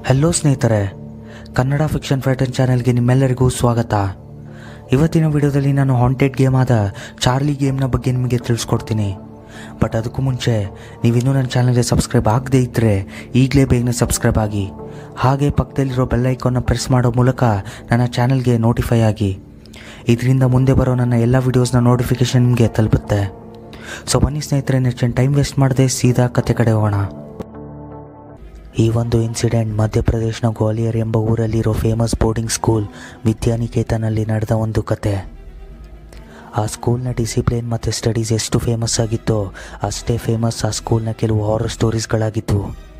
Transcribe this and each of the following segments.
hello ಸ್ನೇಹಿತರೆ Kannada fiction ಫ್ಯಾಟನ್ ಚಾನೆಲ್ಗೆ ನಿಮ್ಮೆಲ್ಲರಿಗೂ ಸ್ವಾಗತ ಇವತ್ತಿನ ವಿಡಿಯೋದಲ್ಲಿ ನಾನು ಹಾಂಟೆಡ್ ಗೇಮ್ ಆದ ಚಾರ್ಲಿ ಗೇಮ್ನ ಬಗ್ಗೆ ನಿಮಗೆ ತಿಳಿಸ್ಕೊಡ್ತೀನಿ ಬಟ್ ಅದಕ್ಕೂ ಮುಂಚೆ ನೀವಿನ್ನೂ ನನ್ನ ಚಾನಲ್ಗೆ ಸಬ್ಸ್ಕ್ರೈಬ್ ಆಗದೇ ಇದ್ದರೆ ಈಗಲೇ ಬೇಗನೆ ಸಬ್ಸ್ಕ್ರೈಬ್ ಆಗಿ ಹಾಗೆ ಪಕ್ಕದಲ್ಲಿರೋ ಬೆಲ್ ಐಕಾನ್ನ ಪ್ರೆಸ್ ಮಾಡೋ ಮೂಲಕ ನನ್ನ ಚಾನಲ್ಗೆ ನೋಟಿಫೈ ಆಗಿ ಇದರಿಂದ ಮುಂದೆ ಬರೋ ನನ್ನ ಎಲ್ಲ ವೀಡಿಯೋಸ್ನ ನೋಟಿಫಿಕೇಶನ್ ನಿಮಗೆ ತಲುಪುತ್ತೆ ಸೊ ಬನ್ನಿ ಸ್ನೇಹಿತರೆ ನೆಕ್ಸ್ಟ್ ಟೈಮ್ ವೇಸ್ಟ್ ಮಾಡದೆ ಸೀದಾ ಕತೆ ಕಡೆ ಹೋಗೋಣ ಈ ಒಂದು ಇನ್ಸಿಡೆಂಟ್ ಮಧ್ಯಪ್ರದೇಶನ ಗ್ವಾಲಿಯರ್ ಎಂಬ ಊರಲ್ಲಿರೋ ಫೇಮಸ್ ಬೋರ್ಡಿಂಗ್ ಸ್ಕೂಲ್ ವಿದ್ಯಾನಿಕೇತನಲ್ಲಿ ನಡೆದ ಒಂದು ಕತೆ ಆ ಸ್ಕೂಲ್ನ ಡಿಸಿಪ್ಲಿನ್ ಮತ್ತು ಸ್ಟಡೀಸ್ ಎಷ್ಟು ಫೇಮಸ್ ಆಗಿತ್ತೋ ಅಷ್ಟೇ ಫೇಮಸ್ ಆ ಸ್ಕೂಲ್ನ ಕೆಲವು ಹಾರರ್ ಸ್ಟೋರೀಸ್ಗಳಾಗಿತ್ತು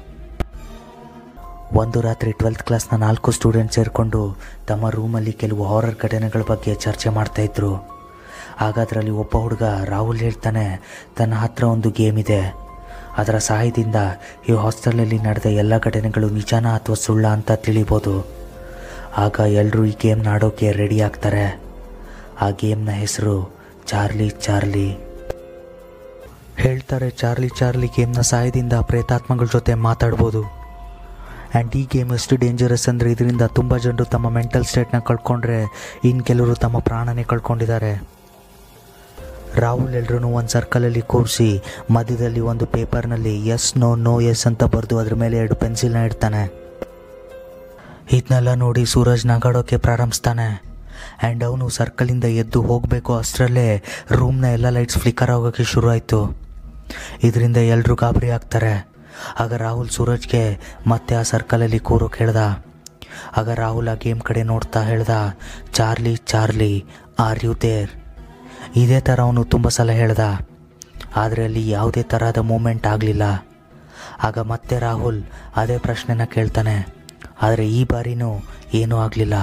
ಒಂದು ರಾತ್ರಿ ಟ್ವೆಲ್ತ್ ಕ್ಲಾಸ್ನ ನಾಲ್ಕು ಸ್ಟೂಡೆಂಟ್ ಸೇರಿಕೊಂಡು ತಮ್ಮ ರೂಮಲ್ಲಿ ಕೆಲವು ಹಾರರ್ ಘಟನೆಗಳ ಬಗ್ಗೆ ಚರ್ಚೆ ಮಾಡ್ತಾಯಿದ್ರು ಆಗ ಅದರಲ್ಲಿ ಒಬ್ಬ ಹುಡುಗ ರಾಹುಲ್ ಹೇಳ್ತಾನೆ ತನ್ನ ಹತ್ರ ಒಂದು ಗೇಮ್ ಇದೆ ಅದರ ಸಹಾಯದಿಂದ ಈ ಹಾಸ್ಟೆಲಲ್ಲಿ ನಡೆದ ಎಲ್ಲ ಘಟನೆಗಳು ನಿಜಾನ ಅಥವಾ ಸುಳ್ಳ ಅಂತ ತಿಳಿಬೋದು ಆಗ ಎಲ್ಲರೂ ಈ ಗೇಮ್ನ ಆಡೋಕ್ಕೆ ರೆಡಿ ಆಗ್ತಾರೆ ಆ ಗೇಮ್ನ ಹೆಸರು ಚಾರ್ಲಿ ಚಾರ್ಲಿ ಹೇಳ್ತಾರೆ ಚಾರ್ಲಿ ಚಾರ್ಲಿ ಗೇಮ್ನ ಸಹಾಯದಿಂದ ಪ್ರೇತಾತ್ಮಗಳ ಜೊತೆ ಮಾತಾಡ್ಬೋದು ಆ್ಯಂಡ್ ಈ ಗೇಮ್ ಎಷ್ಟು ಡೇಂಜರಸ್ ಅಂದರೆ ಇದರಿಂದ ತುಂಬ ಜನರು ತಮ್ಮ ಮೆಂಟಲ್ ಸ್ಟೇಟ್ನ ಕಳ್ಕೊಂಡ್ರೆ ಇನ್ನು ಕೆಲವರು ತಮ್ಮ ಪ್ರಾಣನೇ ಕಳ್ಕೊಂಡಿದ್ದಾರೆ ರಾಹುಲ್ ಎಲ್ರೂ ಒಂದು ಸರ್ಕಲಲ್ಲಿ ಕೂರಿಸಿ ಮಧ್ಯದಲ್ಲಿ ಒಂದು ಪೇಪರ್ನಲ್ಲಿ ಎಸ್ ನೋ ನೋ ಎಸ್ ಅಂತ ಬರೆದು ಅದ್ರ ಮೇಲೆ ಎರಡು ಪೆನ್ಸಿಲ್ನ ಇಡ್ತಾನೆ ಇದನ್ನೆಲ್ಲ ನೋಡಿ ಸೂರಜ್ ನಗಾಡೋಕ್ಕೆ ಪ್ರಾರಂಭಿಸ್ತಾನೆ ಆ್ಯಂಡ್ ಅವನು ಸರ್ಕಲಿಂದ ಎದ್ದು ಹೋಗಬೇಕು ಅಷ್ಟರಲ್ಲೇ ರೂಮ್ನ ಎಲ್ಲ ಲೈಟ್ಸ್ ಫ್ಲಿಕರ್ ಆಗೋಕ್ಕೆ ಶುರು ಆಯಿತು ಇದರಿಂದ ಎಲ್ಲರೂ ಗಾಬರಿ ಆಗ್ತಾರೆ ಆಗ ರಾಹುಲ್ ಸೂರಜ್ಗೆ ಮತ್ತೆ ಆ ಸರ್ಕಲಲ್ಲಿ ಕೂರೋಕೆ ಹೇಳ್ದ ಆಗ ರಾಹುಲ್ ಆ ಗೇಮ್ ಕಡೆ ನೋಡ್ತಾ ಹೇಳ್ದ Charlie Charlie are you there ಇದೇ ಥರ ಅವನು ತುಂಬ ಸಲ ಹೇಳ್ದ ಆದರೆ ಅಲ್ಲಿ ಯಾವುದೇ ಥರದ ಮೂಮೆಂಟ್ ಆಗಲಿಲ್ಲ ಆಗ ಮತ್ತೆ ರಾಹುಲ್ ಅದೇ ಪ್ರಶ್ನೆನ ಕೇಳ್ತಾನೆ ಆದರೆ ಈ ಬಾರಿನೂ ಏನೂ ಆಗಲಿಲ್ಲ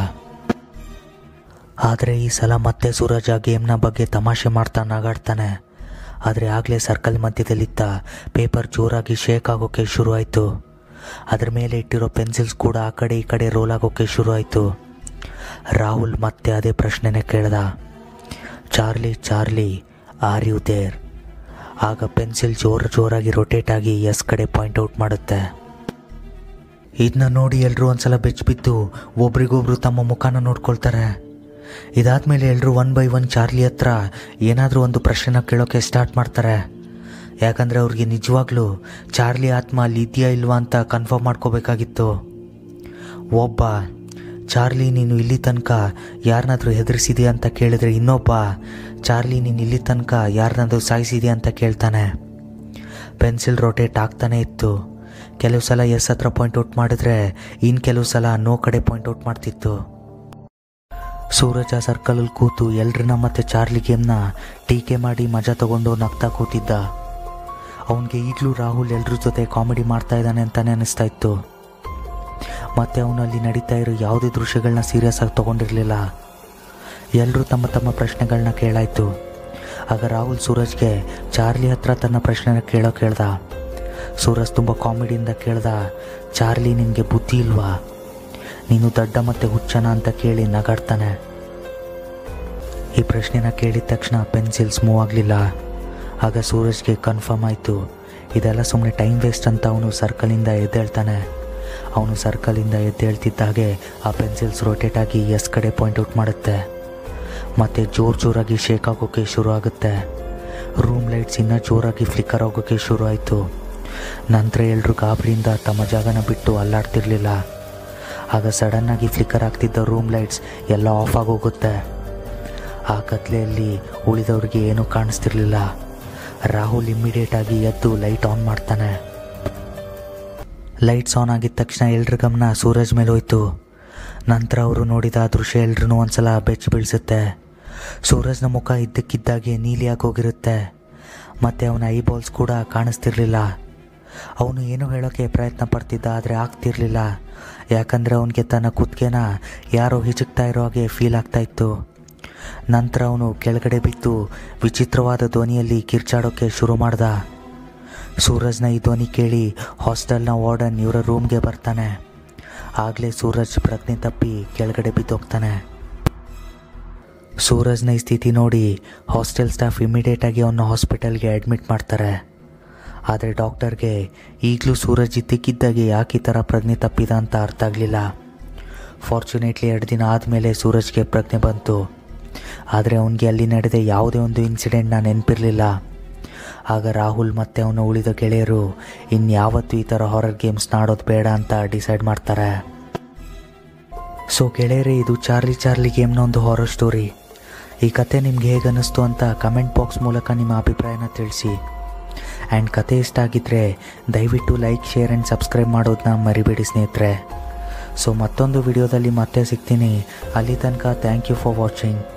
ಆದರೆ ಈ ಸಲ ಮತ್ತೆ ಸೂರಜ್ ಆ ಗೇಮ್ನ ಬಗ್ಗೆ ತಮಾಷೆ ಮಾಡ್ತಾ ನಗಾಡ್ತಾನೆ ಆದರೆ ಆಗಲೇ ಸರ್ಕಲ್ ಮಧ್ಯದಲ್ಲಿದ್ದ ಪೇಪರ್ ಜೋರಾಗಿ ಶೇಕ್ ಆಗೋಕ್ಕೆ ಶುರು ಆಯಿತು ಅದ್ರ ಮೇಲೆ ಇಟ್ಟಿರೋ ಪೆನ್ಸಿಲ್ಸ್ ಕೂಡ ಆ ಕಡೆ ಈ ಕಡೆ ರೋಲ್ ಆಗೋಕ್ಕೆ ಶುರು ಆಯಿತು ರಾಹುಲ್ ಮತ್ತೆ ಅದೇ ಪ್ರಶ್ನೆನೇ ಕೇಳ್ದ Charlie Charlie are you there ಆಗ ಪೆನ್ಸಿಲ್ ಜೋರ ಜೋರಾಗಿ ರೊಟೇಟ್ ಆಗಿ ಎಸ್ ಕಡೆ ಪಾಯಿಂಟ್ ಔಟ್ ಮಾಡುತ್ತೆ ಇದನ್ನ ನೋಡಿ ಎಲ್ಲರೂ ಒಂದ್ಸಲ ಬೆಚ್ಚಿಬಿದ್ದು ಒಬ್ರಿಗೊಬ್ರು ತಮ್ಮ ಮುಖನ ನೋಡ್ಕೊಳ್ತಾರೆ ಇದಾದ್ಮೇಲೆ ಎಲ್ಲರೂ ಒನ್ ಬೈ ಒನ್ ಚಾರ್ಲಿ ಹತ್ರ ಏನಾದರೂ ಒಂದು ಪ್ರಶ್ನೆನ ಕೇಳೋಕ್ಕೆ ಸ್ಟಾರ್ಟ್ ಮಾಡ್ತಾರೆ ಯಾಕಂದರೆ ಅವ್ರಿಗೆ ನಿಜವಾಗ್ಲೂ ಚಾರ್ಲಿ ಆತ್ಮ ಅಲ್ಲಿ ಇದೆಯಾ ಇಲ್ವಾ ಅಂತ ಕನ್ಫರ್ಮ್ ಮಾಡ್ಕೋಬೇಕಾಗಿತ್ತು ಒಬ್ಬ ಚಾರ್ಲಿ ನೀನು ಇಲ್ಲಿ ತನಕ ಯಾರನ್ನಾದ್ರೂ ಹೆದರಿಸಿದೆಯಾ ಅಂತ ಕೇಳಿದ್ರೆ ಇನ್ನೊಬ್ಬ ಚಾರ್ಲಿ ನೀನು ಇಲ್ಲಿ ತನಕ ಯಾರನ್ನಾದ್ರೂ ಸಾಯಿಸಿದೆಯಾ ಅಂತ ಕೇಳ್ತಾನೆ ಪೆನ್ಸಿಲ್ ರೊಟೇಟ್ ಆಗ್ತಾನೆ ಇತ್ತು ಕೆಲವು ಸಲ ಎಸ್ ಹತ್ರ ಪಾಯಿಂಟ್ ಔಟ್ ಮಾಡಿದ್ರೆ ಇನ್ನು ಕೆಲವು ಸಲ ನೋ ಕಡೆ ಪಾಯಿಂಟ್ ಔಟ್ ಮಾಡ್ತಿತ್ತು ಸೂರಜ್ ಆ ಸರ್ಕಲಲ್ಲಿ ಕೂತು ಎಲ್ರನ್ನ ಮತ್ತೆ ಚಾರ್ಲಿ ಗೇಮ್ನ ಟೀಕೆ ಮಾಡಿ ಮಜಾ ತಗೊಂಡು ನಗ್ತಾ ಕೂತಿದ್ದ ಅವನಿಗೆ ಈಗಲೂ ರಾಹುಲ್ ಎಲ್ರ ಜೊತೆ ಕಾಮಿಡಿ ಮಾಡ್ತಾ ಇದ್ದಾನೆ ಅಂತಾನೆ ಅನಿಸ್ತಾ ಇತ್ತು ಮತ್ತೆ ಅವನು ಅಲ್ಲಿ ನಡೀತಾ ಇರೋ ಯಾವುದೇ ದೃಶ್ಯಗಳನ್ನ ಸೀರಿಯಸ್ ಆಗಿ ತಗೊಂಡಿರಲಿಲ್ಲ ಎಲ್ಲರೂ ತಮ್ಮ ತಮ್ಮ ಪ್ರಶ್ನೆಗಳನ್ನ ಕೇಳಾಯ್ತು ಆಗ ರಾಹುಲ್ ಸೂರಜ್ಗೆ ಚಾರ್ಲಿ ಹತ್ರ ತನ್ನ ಪ್ರಶ್ನೆನ ಕೇಳೋ ಕೇಳ್ದ ಸೂರಜ್ ತುಂಬ ಕಾಮಿಡಿಯಿಂದ ಕೇಳ್ದ ಚಾರ್ಲಿ ನಿನಗೆ ಬುದ್ಧಿ ಇಲ್ವಾ ನೀನು ದಡ್ಡ ಮತ್ತೆ ಹುಚ್ಚನ ಅಂತ ಕೇಳಿ ನಗಾಡ್ತಾನೆ ಈ ಪ್ರಶ್ನೆನ ಕೇಳಿದ ತಕ್ಷಣ ಪೆನ್ಸಿಲ್ಸ್ ಮೂವ್ ಆಗಲಿಲ್ಲ ಆಗ ಸೂರಜ್ಗೆ ಕನ್ಫರ್ಮ್ ಆಯಿತು ಇದೆಲ್ಲ ಸುಮ್ಮನೆ ಟೈಮ್ ವೇಸ್ಟ್ ಅಂತ ಅವನು ಸರ್ಕಲಿಂದ ಎದ್ದೇಳ್ತಾನೆ ಅವನು ಸರ್ಕಲಿಂದ ಎದ್ದೇಳ್ತಿದ್ದ ಹಾಗೆ ಆ ಪೆನ್ಸಿಲ್ಸ್ ರೊಟೇಟ್ ಆಗಿ ಎಸ್ ಕಡೆ ಪಾಯಿಂಟ್ ಔಟ್ ಮಾಡುತ್ತೆ ಮತ್ತು ಜೋರು ಜೋರಾಗಿ ಶೇಕ್ ಆಗೋಕ್ಕೆ ಶುರು ಆಗುತ್ತೆ ರೂಮ್ ಲೈಟ್ಸ್ ಇನ್ನೂ ಜೋರಾಗಿ ಫ್ಲಿಕ್ಕರ್ ಆಗೋಕ್ಕೆ ಶುರು ಆಯಿತು ನಂತರ ಎಲ್ಲರೂ ಗಾಬರಿಯಿಂದ ತಮ್ಮ ಜಾಗನ ಬಿಟ್ಟು ಅಲ್ಲಾಡ್ತಿರ್ಲಿಲ್ಲ ಆಗ ಸಡನ್ನಾಗಿ ಫ್ಲಿಕ್ಕರ್ ಆಗ್ತಿದ್ದ ರೂಮ್ ಲೈಟ್ಸ್ ಎಲ್ಲ ಆಫ್ ಆಗೋಗುತ್ತೆ ಆ ಕತ್ಲೆಯಲ್ಲಿ ಉಳಿದವ್ರಿಗೆ ಏನೂ ಕಾಣಿಸ್ತಿರ್ಲಿಲ್ಲ ರಾಹುಲ್ ಇಮ್ಮಿಡಿಯೇಟ್ ಆಗಿ ಎದ್ದು ಲೈಟ್ ಆನ್ ಮಾಡ್ತಾನೆ ಲೈಟ್ಸ್ ಆನ್ ಆಗಿದ ತಕ್ಷಣ ಎಲ್ರ ಗಮನ ಸೂರಜ್ ಮೇಲೆ ಹೋಯ್ತು ನಂತರ ಅವರು ನೋಡಿದ ಆ ದೃಶ್ಯ ಎಲ್ರೂ ಒಂದ್ಸಲ ಬೆಚ್ಚಿ ಬೀಳಿಸುತ್ತೆ ಸೂರಜ್ನ ಮುಖ ಇದ್ದಕ್ಕಿದ್ದಾಗೆ ನೀಲಿಯಾಗಿ ಹೋಗಿರುತ್ತೆ ಮತ್ತು ಅವನ ಐಬಾಲ್ಸ್ ಕೂಡ ಕಾಣಿಸ್ತಿರ್ಲಿಲ್ಲ ಅವನು ಏನೋ ಹೇಳೋಕ್ಕೆ ಪ್ರಯತ್ನ ಪಡ್ತಿದ್ದ ಆದರೆ ಆಗ್ತಿರ್ಲಿಲ್ಲ ಯಾಕಂದರೆ ಅವನಿಗೆ ತನ್ನ ಕುತ್ತಿಗೆನ ಯಾರೋ ಹಿಚಕ್ತಾ ಇರೋ ಹಾಗೆ ಫೀಲ್ ಆಗ್ತಾ ಇತ್ತು ನಂತರ ಅವನು ಕೆಳಗಡೆ ಬಿದ್ದು ವಿಚಿತ್ರವಾದ ಧ್ವನಿಯಲ್ಲಿ ಕಿರ್ಚಾಡೋಕ್ಕೆ ಶುರು ಮಾಡ್ದ ಸೂರಜ್ನ ಈ ಧ್ವನಿ ಕೇಳಿ ಹಾಸ್ಟೆಲ್ನ ವಾರ್ಡನ್ ಇವರ ರೂಮ್ಗೆ ಬರ್ತಾನೆ ಆಗಲೇ ಸೂರಜ್ ಪ್ರಜ್ಞೆ ತಪ್ಪಿ ಕೆಳಗಡೆ ಬಿದ್ದೋಗ್ತಾನೆ ಸೂರಜ್ನ ಈ ಸ್ಥಿತಿ ನೋಡಿ ಹಾಸ್ಟೆಲ್ ಸ್ಟಾಫ್ ಇಮಿಡಿಯೇಟಾಗಿ ಅವನ್ನ ಹಾಸ್ಪಿಟಲ್ಗೆ ಅಡ್ಮಿಟ್ ಮಾಡ್ತಾರೆ ಆದರೆ ಡಾಕ್ಟರ್ಗೆ ಈಗಲೂ ಸೂರಜ್ ಇದ್ದಕ್ಕಿದ್ದಾಗೆ ಯಾಕೆ ಈ ಥರ ಪ್ರಜ್ಞೆ ತಪ್ಪಿದ ಅಂತ ಅರ್ಥ ಆಗಲಿಲ್ಲ ಫಾರ್ಚುನೇಟ್ಲಿ ಎರಡು ದಿನ ಆದಮೇಲೆ ಸೂರಜ್ಗೆ ಪ್ರಜ್ಞೆ ಬಂತು ಆದರೆ ಅವನಿಗೆ ಅಲ್ಲಿ ನಡೆದ ಯಾವುದೇ ಒಂದು ಇನ್ಸಿಡೆಂಟ್ನ ನೆನಪಿರಲಿಲ್ಲ ಆಗ ರಾಹುಲ್ ಮತ್ತು ಅವನ ಉಳಿದ ಗೆಳೆಯರು ಇನ್ಯಾವತ್ತೂ ಈ ಥರ ಹಾರರ್ ಗೇಮ್ಸ್ನ ಆಡೋದು ಬೇಡ ಅಂತ ಡಿಸೈಡ್ ಮಾಡ್ತಾರೆ ಸೊ ಗೆಳೆಯರೇ ಇದು ಚಾರ್ಲಿ ಚಾರ್ಲಿ ಗೇಮ್ನ ಒಂದು ಹಾರರ್ ಸ್ಟೋರಿ ಈ ಕತೆ ನಿಮ್ಗೆ ಹೇಗೆ ಅನ್ನಿಸ್ತು ಅಂತ ಕಮೆಂಟ್ ಬಾಕ್ಸ್ ಮೂಲಕ ನಿಮ್ಮ ಅಭಿಪ್ರಾಯನ ತಿಳಿಸಿ ಆ್ಯಂಡ್ ಕತೆ ಇಷ್ಟ ಆಗಿದ್ದರೆ ದಯವಿಟ್ಟು ಲೈಕ್ ಶೇರ್ ಆ್ಯಂಡ್ ಸಬ್ಸ್ಕ್ರೈಬ್ ಮಾಡೋದನ್ನ ಮರಿಬೇಡಿ ಸ್ನೇಹಿತರೆ ಸೊ ಮತ್ತೊಂದು ವಿಡಿಯೋದಲ್ಲಿ ಮತ್ತೆ ಸಿಗ್ತೀನಿ ಅಲ್ಲಿ ತನಕ ಥ್ಯಾಂಕ್ ಯು ಫಾರ್ ವಾಚಿಂಗ್